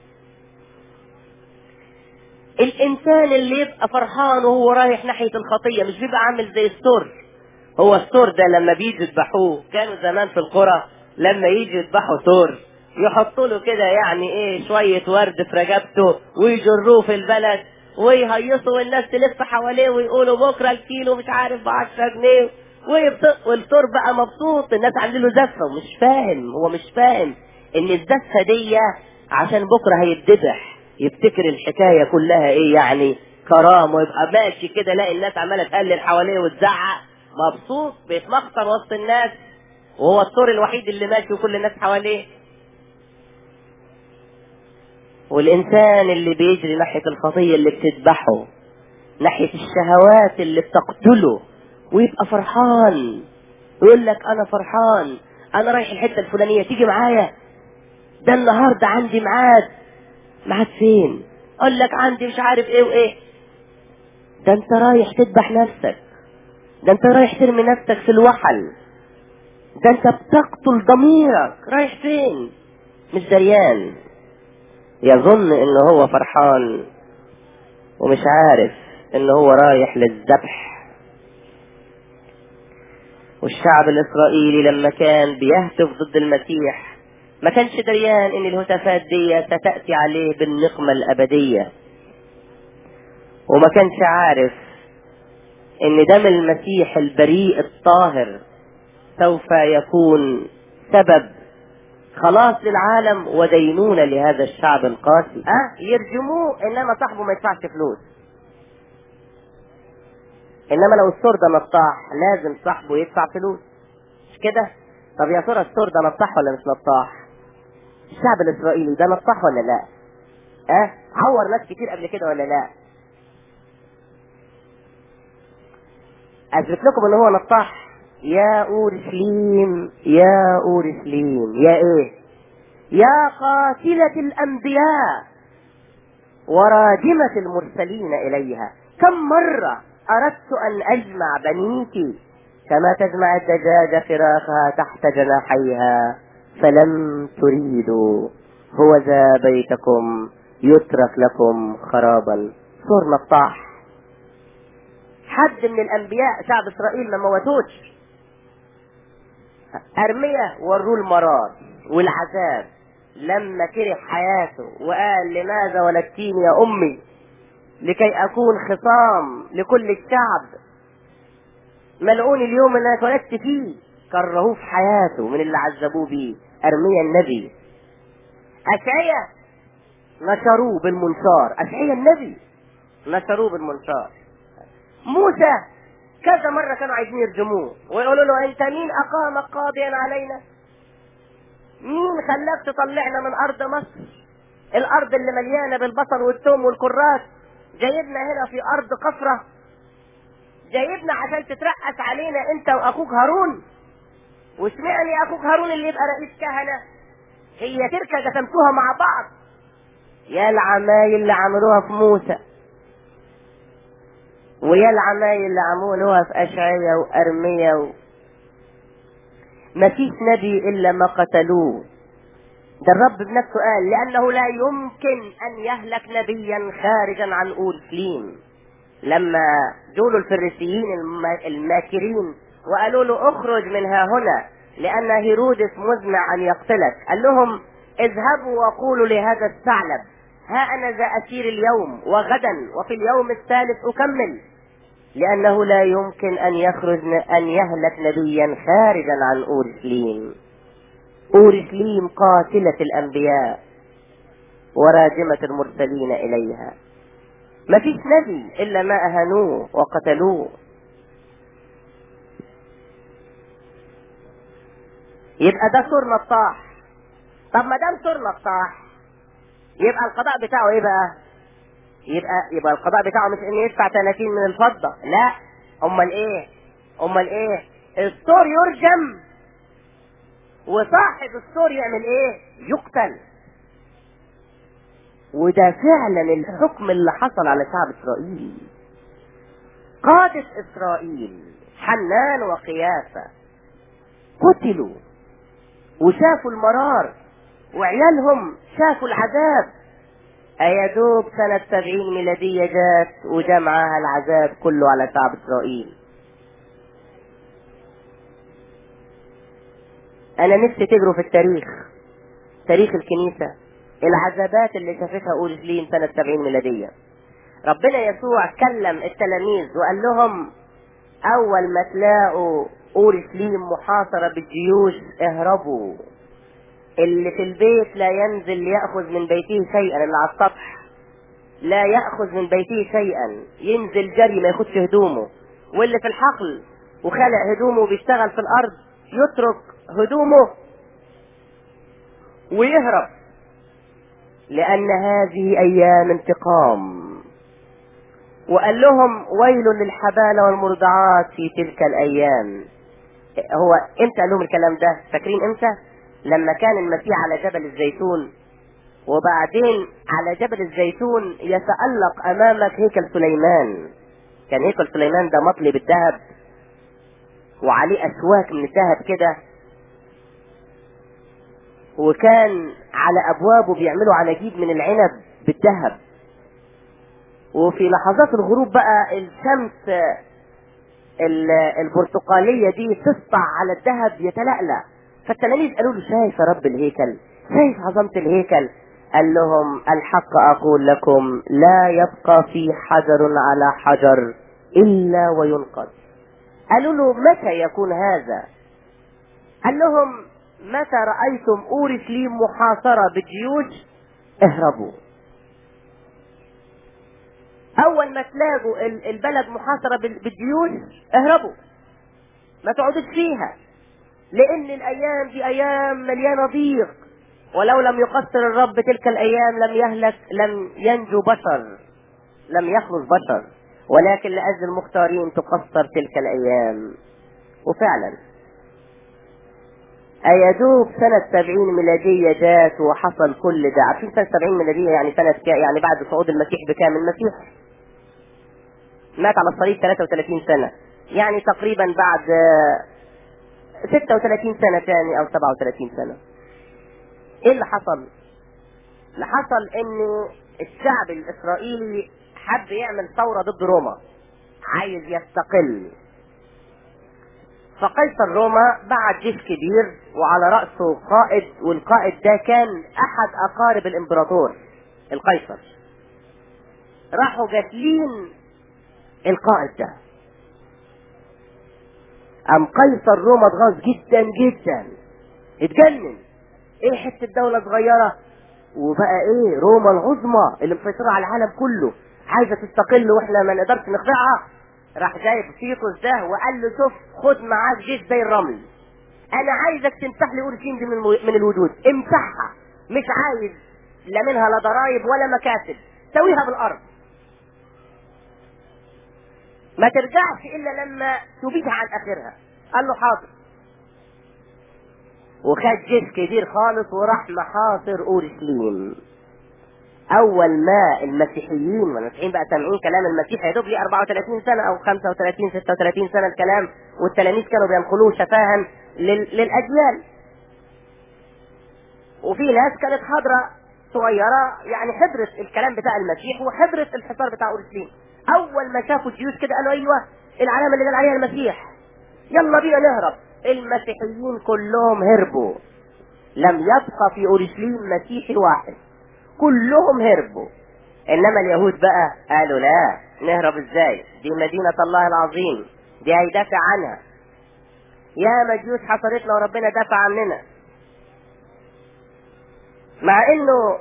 الانسان اللي يبقى فرحان وهو رايح ناحية الخطية مش بيبقى عامل زي السور هو السور ده لما بيجي يذبحوه كانوا زمان في القرى لما يجي يذبحوا سور يحطوا له كده يعني ايه شوية ورد في رقبته ويجروه في البلد ويهيصوا والناس تلف حواليه ويقولوا بكره الكيلو مش عارف ب 10 جنيه ويبط... والثور بقى مبسوط الناس عاملين له زفه ومش فاهم هو مش فاهم ان الزفه دي عشان بكره هيتذبح يفتكر الحكايه كلها ايه يعني كرام ويبقى ماشي كده لاقي الناس عماله تهلل حواليه وتزعق مبسوط بيتمخطر وسط الناس وهو الثور الوحيد اللي ماشي وكل الناس حواليه والإنسان اللي بيجري ناحية الخطية اللي بتذبحه ناحية الشهوات اللي بتقتله ويبقى فرحان يقول لك أنا فرحان أنا رايح الحتة الفلانية تيجي معايا ده النهاردة عندي ميعاد ميعاد فين؟ أقول لك عندي مش عارف إيه وإيه ده أنت رايح تذبح نفسك ده أنت رايح ترمي نفسك في الوحل ده أنت بتقتل ضميرك رايح فين؟ مش دريان يظن ان هو فرحان ومش عارف ان هو رايح للذبح والشعب الاسرائيلي لما كان بيهتف ضد المسيح ما كانش دريان ان الهتافات دي ستأتي عليه بالنقمة الابدية وما كانش عارف ان دم المسيح البريء الطاهر سوف يكون سبب خلاص للعالم ودينونة لهذا الشعب القاسي أه يرجموه إنما صاحبه ما يدفعش فلوس إنما لو السور ده نطاح لازم صاحبه يدفع فلوس مش كده طب يا ترى السور ده نطاح ولا مش نطاح الشعب الإسرائيلي ده نطاح ولا لا أه عور ناس كتير قبل كده ولا لا أثبت لكم إن هو نطاح يا أورشليم يا أورشليم يا إيه يا قاتلة الأنبياء وراجمة المرسلين إليها كم مرة أردت أن أجمع بنيك كما تجمع الدجاجة فراخها تحت جناحيها فلم تريدوا هو ذا بيتكم يترك لكم خرابا صور نطاح حد من الأنبياء شعب إسرائيل ما موتوش أرمية وروه المرار والعذاب لما كره حياته وقال لماذا ولدتيني يا أمي لكي اكون خصام لكل الشعب ملعون اليوم اللي انا اتولدت فيه كرهوه في حياته من اللي عذبوه بيه ارميا النبي اشعيا نشروه بالمنشار اشعيا النبي نشروه بالمنشار موسى كذا مرة كانوا عايزين يرجموه ويقولوا له انت مين اقامك قاضيا علينا مين خلاك تطلعنا من ارض مصر الارض اللي مليانة بالبصل والثوم والكراث جايبنا هنا في ارض قفرة جايبنا عشان تترأس علينا انت واخوك هارون واشمعني اخوك هارون اللي يبقى رئيس كهنة هي تركة قسمتوها مع بعض يا العمايل اللي عملوها في موسى ويا العمايل اللي عملوها في أشعية وأرمية و... مفيش نبي إلا ما قتلوه ده الرب بنفسه قال لأنه لا يمكن أن يهلك نبيا خارجا عن أورشليم لما جولوا الفريسيين الماكرين وقالوا له اخرج من ها هنا لأن هيرودس مزمع أن يقتلك قال لهم اذهبوا وقولوا لهذا الثعلب ها أنا ذا أسير اليوم وغدا وفي اليوم الثالث أكمل لأنه لا يمكن أن يخرج أن يهلك نبيا خارجا عن أورشليم أورشليم قاتلة الأنبياء وراجمة المرسلين إليها ما فيش نبي إلا ما أهانوه وقتلوه يبقى ده سور نطاح طب ما دام سور نطاح يبقى القضاء بتاعه ايه بقى يبقى يبقى القضاء بتاعه مش انه يدفع 30 من الفضة لا امال ايه امال ايه السور يرجم وصاحب السور يعمل ايه يقتل وده فعلا الحكم اللي حصل على شعب اسرائيل قادة اسرائيل حنان وقيافة قتلوا وشافوا المرار وعيالهم شافوا العذاب أيدوب سنة سبعين ميلادية جات وجمعها العذاب كله على شعب إسرائيل أنا نفسي تجروا في التاريخ تاريخ الكنيسة العذابات اللي شافتها أورشليم سنة سبعين ميلادية ربنا يسوع كلم التلاميذ وقال لهم أول ما تلاقوا أورشليم محاصرة بالجيوش اهربوا اللي في البيت لا ينزل يأخذ من بيته شيئا اللي على السطح لا يأخذ من بيته شيئا ينزل جري ما ياخدش هدومه واللي في الحقل وخلع هدومه وبيشتغل في الأرض يترك هدومه ويهرب لأن هذه أيام انتقام وقال لهم ويل للحبالة والمرضعات في تلك الأيام هو امتى قال لهم الكلام ده فاكرين امتى لما كان المسيح على جبل الزيتون وبعدين على جبل الزيتون يتألق أمامك هيكل سليمان كان هيكل سليمان ده مطلي بالذهب وعليه أسواك من الذهب كده وكان على أبوابه بيعملوا عناجيب من العنب بالذهب وفي لحظات الغروب بقى الشمس البرتقالية دي تسطع على الذهب يتلألأ فالتلاميذ قالوا له شايف يا رب الهيكل شايف عظمة الهيكل قال لهم الحق أقول لكم لا يبقى في حجر على حجر إلا وينقض قالوا له متى يكون هذا قال لهم متى رأيتم أورشليم محاصرة بالجيوش اهربوا أول ما تلاقوا البلد محاصرة بالجيوش اهربوا ما تقعدوش فيها لأن الأيام دي أيام مليانة ضيق ولو لم يقصر الرب تلك الأيام لم يهلك لم ينجو بشر لم يخلص بشر ولكن لأجل المختارين تقصر تلك الأيام وفعلا أيدوب سنة سبعين ميلادية جات وحصل كل ده عارفين سنة سبعين ميلادية يعني سنة كا يعني بعد صعود المسيح بكام المسيح مات على الصليب 33 سنة يعني تقريبا بعد 36 سنة تاني او 37 سنة ايه اللي حصل اللي حصل ان الشعب الاسرائيلي حب يعمل ثورة ضد روما عايز يستقل فقيصر روما بعت جيش كبير وعلى رأسه قائد والقائد ده كان احد اقارب الامبراطور القيصر راحوا جاتلين القائد ده قام قيصر روما اتغاظ جدا جدا اتجنن ايه حته دوله صغيره وبقى ايه روما العظمى اللي مسيطره على العالم كله عايزه تستقل واحنا ما نقدرش نخدعها راح جايب تيتوس ده وقال له شوف خد معاك جيش زي الرمل انا عايزك تمسح لي اورشليم دي من, المو... من الوجود امسحها مش عايز لا منها لا ضرايب ولا مكاسب سويها بالارض ما ترجعش الا لما تبيدها عن اخرها قال له حاضر وخد جيش كبير خالص وراح محاصر اورشليم اول ما المسيحيين والمسيحيين بقى سامعين كلام المسيح يا دوب ليه 34 سنه او 35 36 سنه الكلام والتلاميذ كانوا بينقلوه شفاها لل... للاجيال وفي ناس كانت حاضره صغيره يعني حضرت الكلام بتاع المسيح وحضرت الحصار بتاع اورشليم اول ما شافوا الجيوش كده قالوا ايوه العلامه اللي قال عليها المسيح يلا بينا نهرب المسيحيين كلهم هربوا لم يبقى في اورشليم مسيحي واحد كلهم هربوا انما اليهود بقى قالوا لا نهرب ازاي دي مدينة الله العظيم دي هيدافع عنها يا مجيوس حصلتنا وربنا دافع عننا مع انه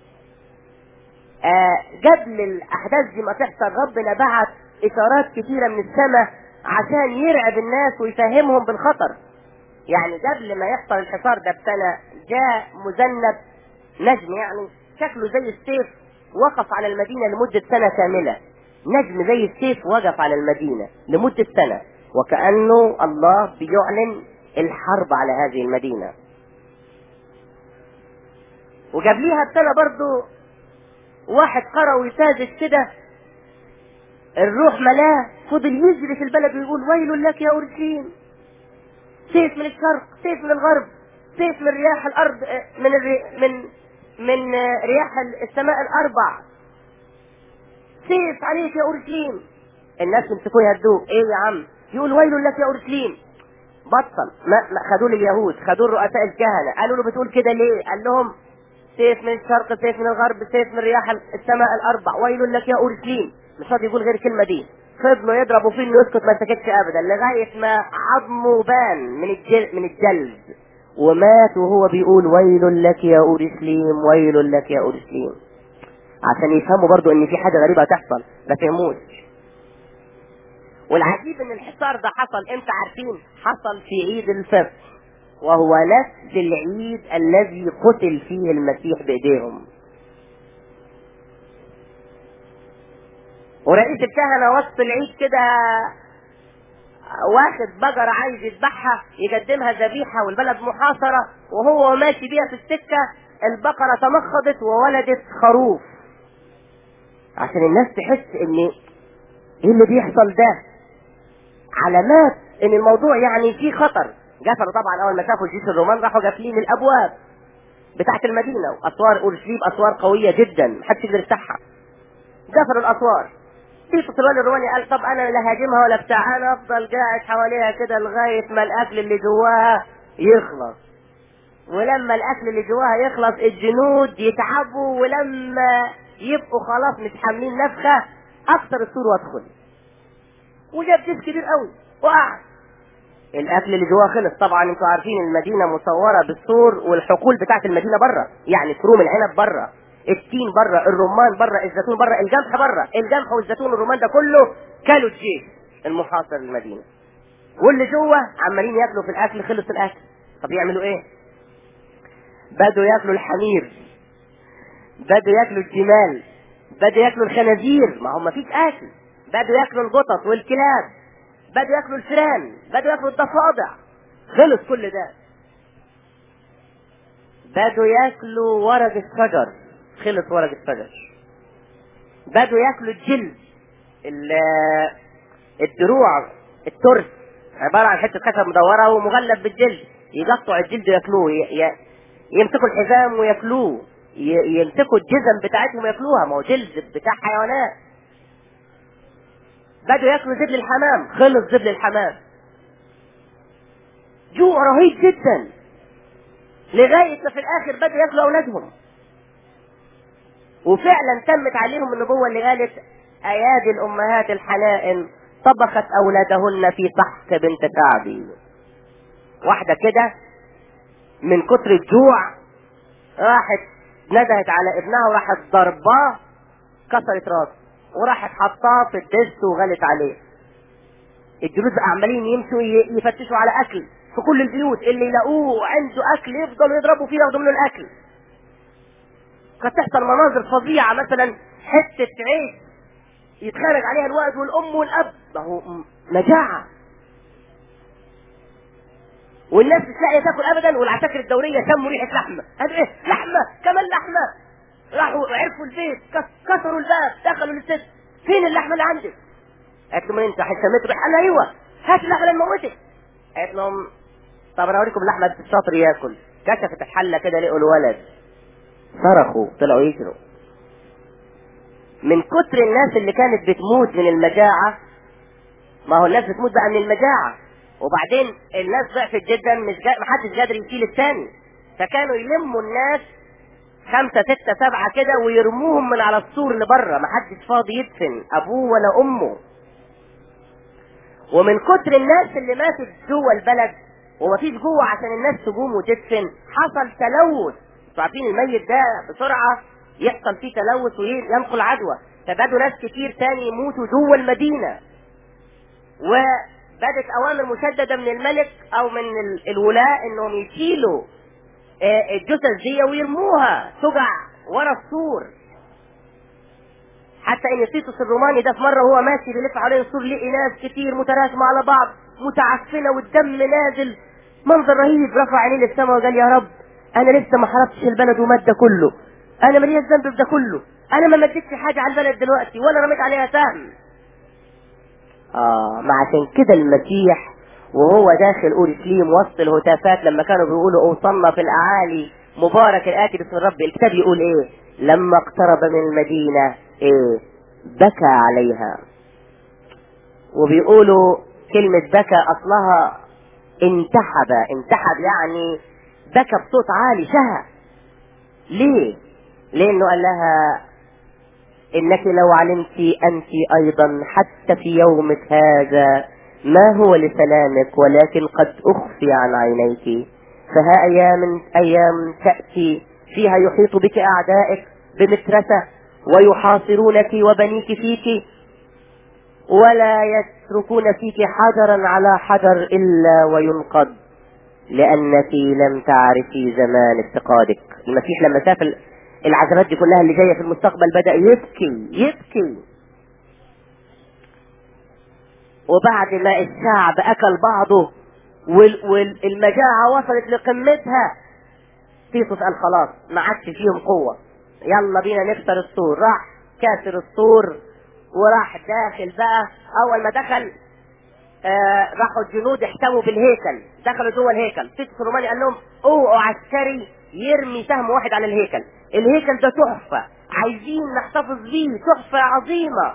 آه قبل الاحداث دي ما تحصل ربنا بعت اشارات كثيرة من السماء عشان يرعب الناس ويفهمهم بالخطر يعني قبل ما يحصل الحصار ده بسنة جاء مذنب نجم يعني شكله زي السيف وقف على المدينة لمدة سنة كاملة نجم زي السيف وقف على المدينة لمدة سنة وكأنه الله بيعلن الحرب على هذه المدينة وقبليها بسنة برضو واحد قرأ وساذج كده الروح ملاه فضل يجري في البلد ويقول ويل لك يا اورشليم سيف من الشرق سيف من الغرب سيف من رياح الارض من الري... من من رياح السماء الاربع سيف عليك يا اورشليم الناس يمسكوه يهدوه ايه يا عم يقول ويل لك يا اورشليم بطل ما, ما خدوه اليهود خدوه رؤساء الكهنه قالوا له بتقول كده ليه قال لهم سيف من الشرق سيف من الغرب سيف من رياح السماء الاربع ويل لك يا اورشليم مش راضي يقول غير الكلمه دي فضلوا يضربوا فيه انه يسكت ما سكتش ابدا لغايه ما عظمه بان من الجل من الجلد ومات وهو بيقول ويل لك يا اورشليم ويل لك يا اورشليم عشان يفهموا برضو ان في حاجه غريبه هتحصل ما فهموش والعجيب ان الحصار ده حصل امتى عارفين حصل في عيد الفطر وهو نفس العيد الذي قتل فيه المسيح بايديهم ورئيس الكهنة وسط العيد كده واخد بقرة عايز يذبحها يقدمها ذبيحة والبلد محاصرة وهو ماشي بيها في السكة البقرة تمخضت وولدت خروف عشان الناس تحس ان ايه اللي بيحصل ده علامات ان الموضوع يعني فيه خطر قفلوا طبعا اول ما شافوا الجيش الرومان راحوا قافلين الابواب بتاعت المدينة واسوار اورشليم اسوار قوية جدا محدش يقدر يفتحها قفلوا الاسوار في الولي الروماني قال طب انا لا هاجمها ولا بتاع انا افضل قاعد حواليها كده لغايه ما الاكل اللي جواها يخلص ولما الاكل اللي جواها يخلص الجنود يتعبوا ولما يبقوا خلاص مش حاملين نفخه اكسر السور وادخل وجاب جيش كبير قوي وقعد الاكل اللي جواها خلص طبعا انتوا عارفين المدينه مصوره بالسور والحقول بتاعت المدينه بره يعني كروم العنب بره التين بره الرمان بره الزيتون بره الجمح بره الجمح والزيتون والرمان ده كله كلوا الجيش المحاصر للمدينه واللي جوه عمالين ياكلوا في الاكل خلص الاكل طب يعملوا ايه بدوا ياكلوا الحمير بدوا ياكلوا الجمال بدوا ياكلوا الخنازير ما هم مفيش اكل بدوا ياكلوا القطط والكلاب بدوا ياكلوا الفئران بدوا ياكلوا الضفادع خلص كل ده بدوا ياكلوا ورق الشجر خلص ورق الشجر بدوا ياكلوا الجلد الدروع الترس عبارة عن حتة خشب مدورة ومغلف بالجلد يقطعوا الجلد وياكلوه يمسكوا الحزام وياكلوه يمسكوا الجزم بتاعتهم وياكلوها ما هو جلد بتاع حيوانات بدوا ياكلوا زبل الحمام خلص زبل الحمام جوع رهيب جدا لغاية ما في الآخر بدوا ياكلوا أولادهم وفعلا تمت عليهم النبوة اللي قالت ايادي الامهات الحنائن طبخت اولادهن في سحق بنت كعبي واحدة كده من كتر الجوع راحت ندهت على ابنها وراحت ضرباه كسرت راسه وراحت حطاه في الدست وغلت عليه الجلوس بقى عمالين يمشوا ي- يفتشوا على اكل في كل البيوت اللي يلاقوه عنده اكل يفضلوا يضربوا فيه ياخدوا منه الاكل قد تحصل مناظر فظيعه مثلا حته عيش يتخانق عليها الوالد والام والاب ما هو م- مجاعه والناس مش لاقيه تاكل ابدا والعساكر الدوريه شموا ريحه لحمه هذا ايه لحمه كمان لحمه راحوا عرفوا البيت كس- كسروا الباب دخلوا للست فين اللحمه اللي عندك؟ قالت له من انت حسمت روح قال لها ايوه هات اللحمه اللي نموتك قالت لهم طب انا اوريكم اللحمه بس الشاطر ياكل كشفت الحله كده لقوا الولد صرخوا طلعوا يجروا من كتر الناس اللي كانت بتموت من المجاعه ما هو الناس بتموت بقى من المجاعه وبعدين الناس ضعفت جدا مش جا... محدش قادر يشيل الثاني فكانوا يلموا الناس خمسة ستة سبعة كده ويرموهم من على السور اللي بره محدش فاضي يدفن أبوه ولا أمه ومن كتر الناس اللي ماتت جوه البلد ومفيش جوه عشان الناس تقوم وتدفن حصل تلوث انتوا عارفين الميت ده بسرعة يحصل فيه تلوث وينقل عدوى فبدوا ناس كتير تاني يموتوا جوه المدينة وبدت أوامر مشددة من الملك أو من ال- الولاة إنهم يشيلوا آه، الجثث دي ويرموها تقع ورا السور حتى ان تيتوس الروماني ده في مره وهو ماشي بيلف حوالين السور لقي ناس كتير متراكمه على بعض متعفنه والدم نازل منظر رهيب رفع عينيه للسماء وقال يا رب انا لسه ما حرقتش البلد ومات ده كله انا مليان ذنب في ده كله انا ما مدتش حاجه على البلد دلوقتي ولا رميت عليها سهم اه ما عشان كده المسيح وهو داخل اورشليم وسط الهتافات لما كانوا بيقولوا اوصلنا في الاعالي مبارك الاتي باسم الرب الكتاب يقول ايه لما اقترب من المدينه ايه بكى عليها وبيقولوا كلمة بكى اصلها انتحب انتحب يعني بكى بصوت عالي شهى ليه لانه قال لها انك لو علمت انت ايضا حتى في يومك هذا ما هو لسلامك ولكن قد اخفي عن عينيك فها ايام ايام تاتي فيها يحيط بك اعدائك بمترسه ويحاصرونك وبنيك فيك ولا يتركون فيك حجرا على حجر الا وينقض لانك لم تعرفي زمان افتقادك المسيح لما شاف العذابات دي كلها اللي جايه في المستقبل بدا يبكي يبكي وبعد ما الشعب اكل بعضه والمجاعه وصلت لقمتها تيتوس قال خلاص ما عادش فيهم قوه يلا بينا نكسر السور راح كاسر السور وراح داخل بقى اول ما دخل آه راحوا الجنود احتموا بالهيكل دخلوا جوه الهيكل تيتوس الروماني قال لهم اوعوا عسكري يرمي سهم واحد على الهيكل الهيكل ده تحفة عايزين نحتفظ بيه تحفة عظيمة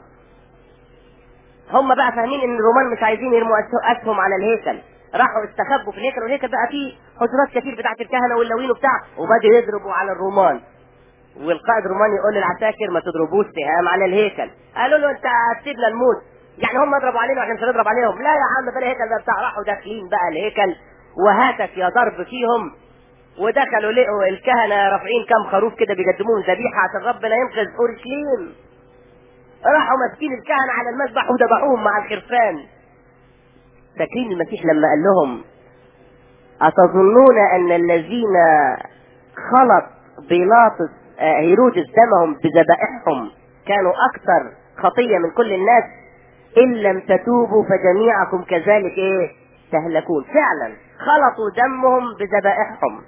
هم بقى فاهمين ان الرومان مش عايزين يرموا اسهم على الهيكل راحوا استخبوا في الهيكل والهيكل بقى فيه حجرات كتير بتاعت الكهنة واللوين وبتاع وبدأوا يضربوا على الرومان والقائد الروماني يقول للعساكر ما تضربوش سهام على الهيكل قالوا له انت هتسيبنا نموت يعني هم يضربوا علينا واحنا مش هنضرب عليهم لا يا عم ده الهيكل ده بتاع راحوا داخلين بقى الهيكل وهاتك يا ضرب فيهم ودخلوا لقوا الكهنة رافعين كام خروف كده بيقدموهم ذبيحة عشان ربنا ينقذ اورشليم راحوا ماسكين الكهنة على المذبح وذبحوهم مع الخرفان فاكرين المسيح لما قال لهم أتظنون أن الذين خلط بيلاطس آه، هيرودس دمهم بذبائحهم كانوا أكثر خطية من كل الناس إن لم تتوبوا فجميعكم كذلك إيه تهلكون فعلا خلطوا دمهم بذبائحهم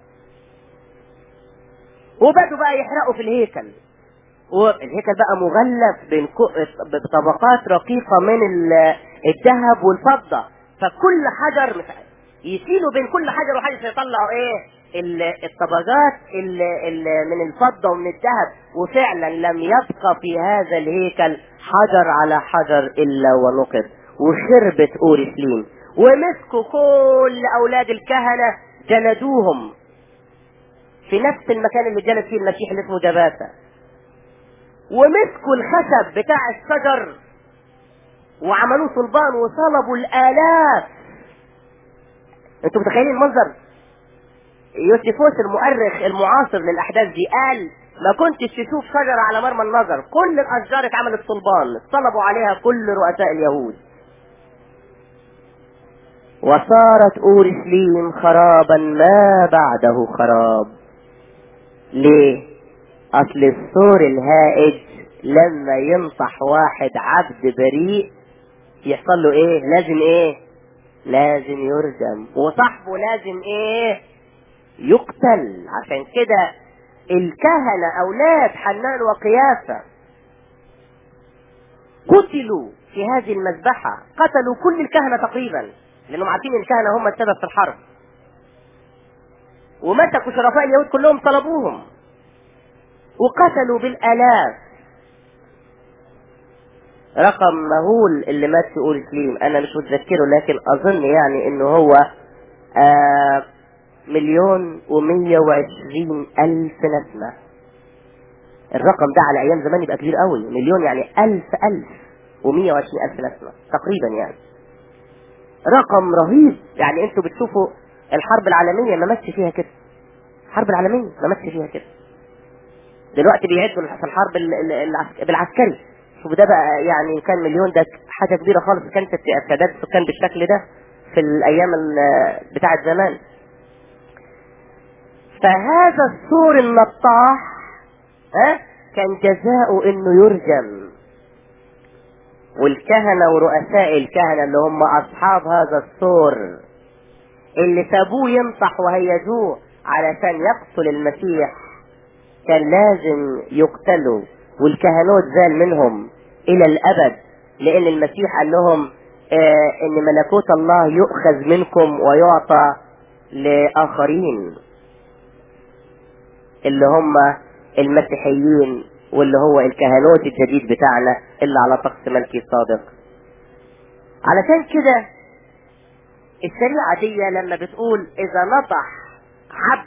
وبدوا بقى يحرقوا في الهيكل والهيكل بقى مغلف بين كو- بطبقات رقيقة من ال- الذهب والفضة فكل حجر مش عارف- يشيلوا بين كل حجر وحجر يطلعوا ايه ال- الطبقات ال- ال- من الفضة ومن الذهب وفعلا لم يبقى في هذا الهيكل حجر على حجر الا ونقض وخربت اورشليم ومسكوا كل اولاد الكهنة جلدوهم في نفس المكان اللي جلد فيه المسيح اللي اسمه جباسة ومسكوا الخشب بتاع الشجر وعملوه صلبان وصلبوا الالاف انتوا متخيلين المنظر يوسيفوس المؤرخ المعاصر للاحداث دي قال ما كنتش تشوف شجرة على مرمى النظر كل الاشجار اتعملت صلبان صلبوا عليها كل رؤساء اليهود وصارت اورشليم خرابا ما بعده خراب ليه اصل السور الهائج لما ينصح واحد عبد بريء يحصل له ايه لازم ايه لازم يرجم وصاحبه لازم ايه يقتل عشان كده الكهنة اولاد حنان وقيافة قتلوا في هذه المذبحة قتلوا كل الكهنة تقريبا لانهم عارفين ان الكهنة هم السبب في الحرب ومسكوا شرفاء اليهود كلهم طلبوهم وقتلوا بالالاف رقم مهول اللي مات في اورشليم انا مش متذكره لكن اظن يعني انه هو آه مليون ومية وعشرين الف نسمة الرقم ده على ايام زمان يبقى كبير قوي مليون يعني الف الف ومية وعشرين الف نسمة تقريبا يعني رقم رهيب يعني انتوا بتشوفوا الحرب العالمية ما ماتش فيها كده الحرب العالمية ما ماتش فيها كده دلوقتي بيعدوا في الحرب ال- ال- العسك- بالعسكري شوف ده بقى يعني كان مليون ده حاجة كبيرة خالص كانت تعداد السكان بالشكل ده في الأيام ال- بتاعت زمان فهذا السور النطاح ها كان جزاؤه انه يرجم والكهنة ورؤساء الكهنة اللي هم اصحاب هذا السور اللي سابوه ينصح وهيجوه علشان يقتل المسيح كان لازم يقتلوا والكهنوت زال منهم الى الابد لان المسيح قال لهم آه ان ملكوت الله يؤخذ منكم ويعطى لاخرين اللي هم المسيحيين واللي هو الكهنوت الجديد بتاعنا اللي على طقس ملكي صادق علشان كده الشريعة دي لما بتقول اذا نطح عبد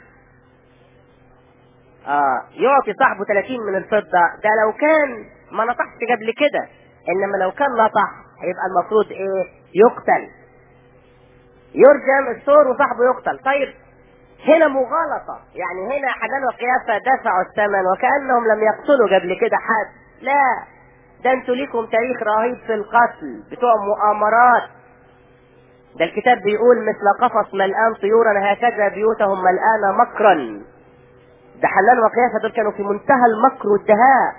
اه يعطي صاحبه 30 من الفضة ده لو كان ما نطحش قبل كده انما لو كان نطح هيبقى المفروض ايه يقتل يرجم السور وصاحبه يقتل طيب هنا مغالطة يعني هنا حنان وقيافة دفعوا الثمن وكأنهم لم يقتلوا قبل كده حد لا ده انتوا ليكم تاريخ رهيب في القتل بتوع مؤامرات ده الكتاب بيقول مثل قفص ملآن طيورا هكذا بيوتهم ملآنة مكرا ده حنان وقيافة دول كانوا في منتهى المكر والدهاء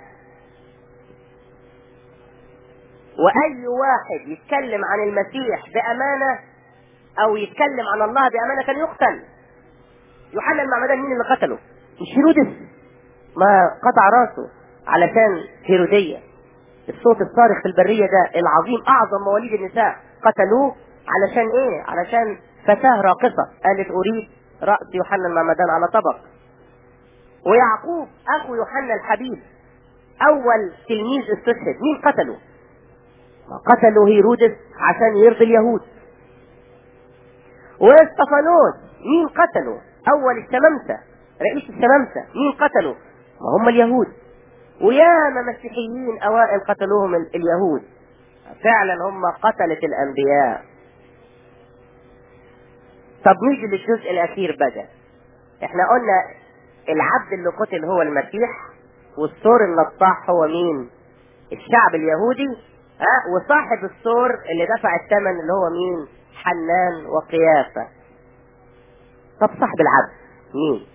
وأي واحد يتكلم عن المسيح بأمانة أو يتكلم عن الله بأمانة كان يقتل يوحنا المعمدان مين اللي قتله؟ مش هيرودس ما قطع راسه علشان هيرودية الصوت الصارخ في البرية ده العظيم أعظم مواليد النساء قتلوه علشان إيه؟ علشان فتاة راقصة قالت أريد رأس يوحنا المعمدان على طبق ويعقوب أخو يوحنا الحبيب أول تلميذ استشهد مين قتله؟ ما قتلوا هيرودس عشان يرضي اليهود واستفانوس مين قتله؟ أول الشمامسة رئيس الشمامسة مين قتله؟ ما هم اليهود وياما مسيحيين أوائل قتلوهم ال- اليهود فعلا هم قتلة الأنبياء طب نيجي للجزء الأخير بقى احنا قلنا العبد اللي قتل هو المسيح والسور النطاح هو مين؟ الشعب اليهودي ها وصاحب السور اللي دفع الثمن اللي هو مين؟ حنان وقيافة طب صاحب العبد مين؟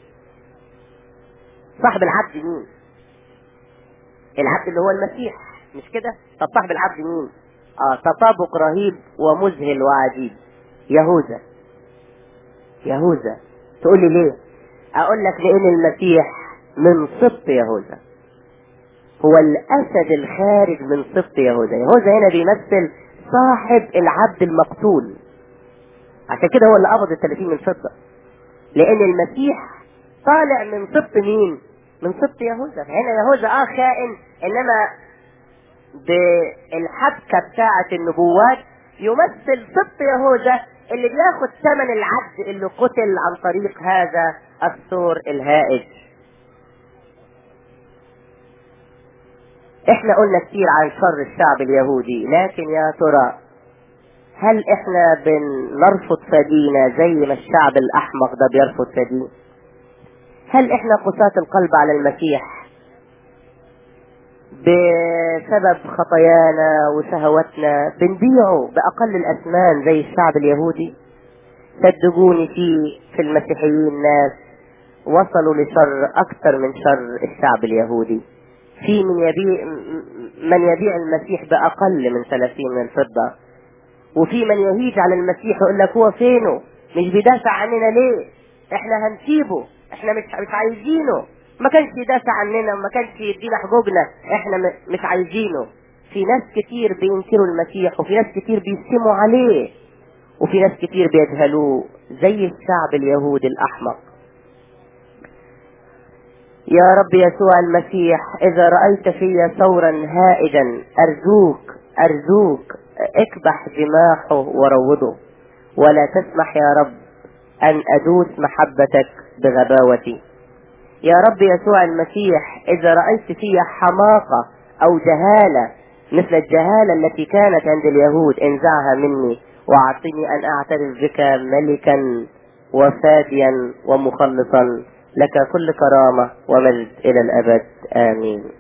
صاحب العبد مين؟ العبد اللي هو المسيح مش كده؟ طب صاحب العبد مين؟ اه تطابق رهيب ومذهل وعجيب يهوذا يهوذا تقول لي ليه؟ اقول لك لان المسيح من سبط يهوذا هو الاسد الخارج من سبط يهوذا يهوذا هنا بيمثل صاحب العبد المقتول عشان كده هو اللي قبض ال 30 من فضه لان المسيح طالع من سبط مين من سبط يهوذا فهنا يهوذا اه خائن انما بالحبكه بتاعه النبوات يمثل سبط يهوذا اللي بياخد ثمن العبد اللي قتل عن طريق هذا السور الهائج احنا قلنا كتير عن شر الشعب اليهودي لكن يا ترى هل احنا بنرفض فدينا زي ما الشعب الاحمق ده بيرفض فدين هل احنا قساة القلب على المسيح بسبب خطايانا وشهواتنا بنبيعه بأقل الأثمان زي الشعب اليهودي صدقوني في في المسيحيين ناس وصلوا لشر أكثر من شر الشعب اليهودي في من يبيع من يبيع المسيح بأقل من 30 من الفضة وفي من يهيج على المسيح يقول لك هو فينه مش بيدافع عننا ليه احنا هنسيبه احنا مش مش عايزينه ما كانش يدافع عننا وما كانش يدينا حقوقنا احنا م- مش عايزينه في ناس كتير بينكروا المسيح وفي ناس كتير بيسموا عليه وفي ناس كتير بيجهلوه زي الشعب اليهودي الأحمق يا رب يسوع المسيح إذا رأيت في ثورا هائجا أرجوك أرجوك اكبح جماحه وروضه ولا تسمح يا رب أن أدوس محبتك بغباوتي يا رب يسوع المسيح إذا رأيت في حماقة أو جهالة مثل الجهالة التي كانت عند اليهود انزعها مني وأعطني أن أعترف بك ملكا وفاديا ومخلصا لك كل كرامة ومجد إلى الأبد آمين